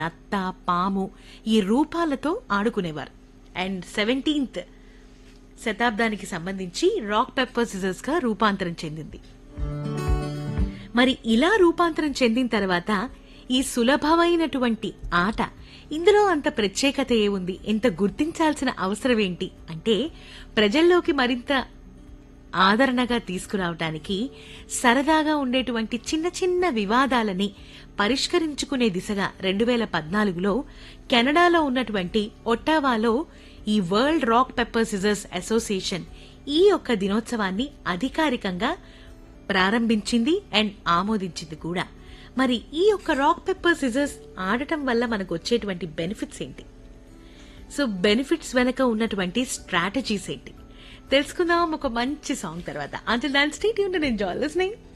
నత్త పాము ఈ రూపాలతో ఆడుకునేవారు అండ్ సెవెంటీన్త్ శతాబ్దానికి సంబంధించి రాక్ పెప్పర్ సిజర్స్ గా రూపాంతరం చెందింది మరి ఇలా రూపాంతరం చెందిన తర్వాత ఈ సులభమైనటువంటి ఆట ఇందులో అంత ప్రత్యేకత ఏముంది ఎంత గుర్తించాల్సిన అవసరం ఏంటి అంటే ప్రజల్లోకి మరింత ఆదరణగా తీసుకురావటానికి సరదాగా ఉండేటువంటి చిన్న చిన్న వివాదాలని పరిష్కరించుకునే దిశగా రెండు వేల పద్నాలుగులో కెనడాలో ఉన్నటువంటి ఒట్టావాలో ఈ world rock pepper scissors association ఈ యొక్క దినోత్సవాన్ని అధికారికంగా ప్రారంభించింది అండ్ ఆమోదించింది కూడా మరి ఈ యొక్క రాక్ పెప్పర్ సిజర్స్ ఆడటం వల్ల మనకు వచ్చేటువంటి బెనిఫిట్స్ ఏంటి సో బెనిఫిట్స్ వెనక ఉన్నటువంటి స్ట్రాటజీస్ ఏంటి తెలుసుకుందాం ఒక మంచి సాంగ్ తర్వాత అంటే దాని స్టేట్ ఏంటో నేను జాల్ లిస్నింగ్